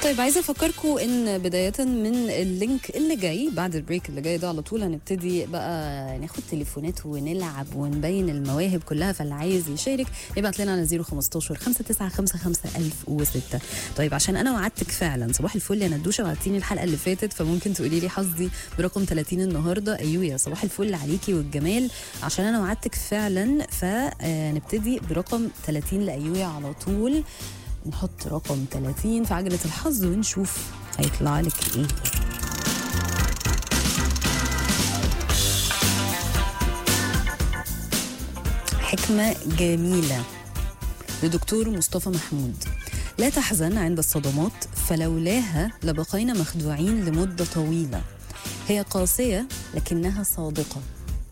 طيب عايزه افكركم ان بدايه من اللينك اللي جاي بعد البريك اللي جاي ده على طول هنبتدي بقى ناخد تليفونات ونلعب ونبين المواهب كلها فاللي عايز يشارك يبعت لنا على 015 5955006 طيب عشان انا وعدتك فعلا صباح الفل يا ندوشه وعدتيني الحلقه اللي فاتت فممكن تقولي لي حظي برقم 30 النهارده ايوه يا صباح الفل عليكي والجمال عشان انا وعدتك فعلا فنبتدي برقم 30 لايويا على طول نحط رقم 30 في عجلة الحظ ونشوف هيطلع لك ايه حكمة جميلة لدكتور مصطفى محمود لا تحزن عند الصدمات فلولاها لبقينا مخدوعين لمدة طويلة هي قاسية لكنها صادقة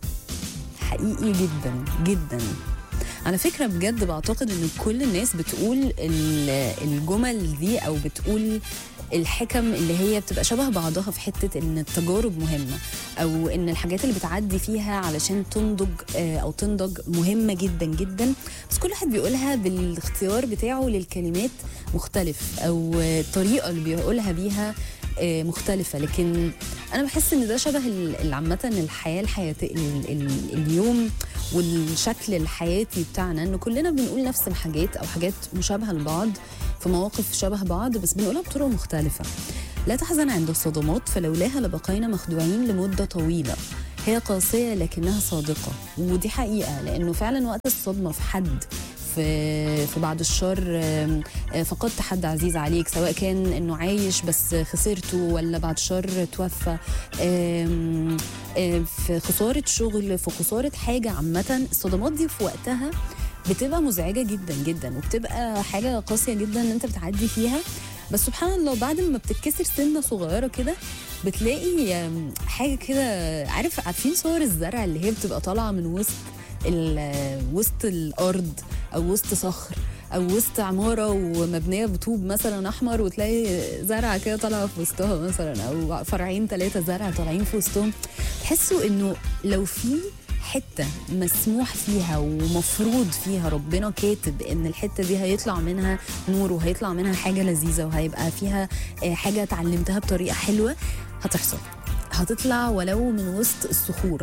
حقيقي جدا جدا على فكرة بجد بعتقد ان كل الناس بتقول ال- الجمل دي او بتقول الحكم اللي هي بتبقى شبه بعضها في حتة ان التجارب مهمة او ان الحاجات اللي بتعدي فيها علشان تنضج آه، او تنضج مهمة جدا جدا بس كل واحد بيقولها بالاختيار بتاعه للكلمات مختلف او آه، الطريقة اللي بيقولها بيها آه، مختلفة لكن أنا بحس إن ده شبه ال- ال- عامة الحياة الحياتية اليوم والشكل الحياتي بتاعنا إن كلنا بنقول نفس الحاجات أو حاجات مشابهة لبعض في مواقف شبه بعض بس بنقولها بطرق مختلفة لا تحزن عند الصدمات فلولاها لبقينا مخدوعين لمدة طويلة هي قاسية لكنها صادقة ودي حقيقة لأنه فعلا وقت الصدمة في حد في في بعد الشر آم، آه، فقدت حد عزيز عليك سواء كان انه عايش بس خسرته ولا بعد شر توفى آم، آم، في خساره شغل في خساره حاجه عامه الصدمات دي في وقتها بتبقى مزعجه جدا جدا وبتبقى حاجه قاسيه جدا ان انت بتعدي فيها بس سبحان الله بعد ما بتتكسر سنه صغيره كده بتلاقي آم، حاجه كده عارف عارفين صور الزرع اللي هي بتبقى طالعه من وسط ال- وسط الارض او وسط صخر او وسط عماره ومبنيه بطوب مثلا احمر وتلاقي زرعه كده طالعه في وسطها مثلا او فرعين ثلاثه زرع طالعين في وسطهم تحسوا انه لو في حته مسموح فيها ومفروض فيها ربنا كاتب ان الحته دي هيطلع منها نور وهيطلع منها حاجه لذيذه وهيبقى فيها آه، حاجه اتعلمتها بطريقه حلوه هتحصل هتطلع ولو من وسط الصخور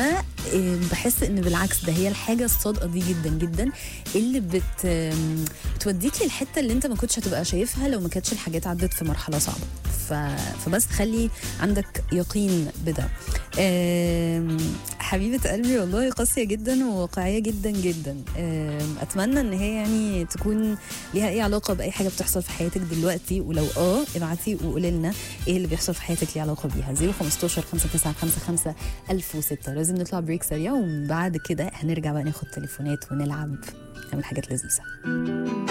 فبحس ان بالعكس ده هي الحاجه الصادقه دي جدا جدا اللي بت آم، بتوديك للحته اللي انت ما كنتش هتبقى شايفها لو ما كانتش الحاجات عدت في مرحله صعبه ف... فبس خلي عندك يقين بده آم، حبيبه قلبي والله قاسيه جدا وواقعيه جدا جدا آم، اتمنى ان هي يعني تكون ليها اي علاقه باي حاجه بتحصل في حياتك دلوقتي ولو اه ابعتي وقولي لنا ايه اللي بيحصل في حياتك ليه علاقه بيها 015 5955 1006 لازم نطلع بريك سريع وبعد كده هنرجع بقى ناخد تليفونات ونلعب نعمل حاجات لذيذه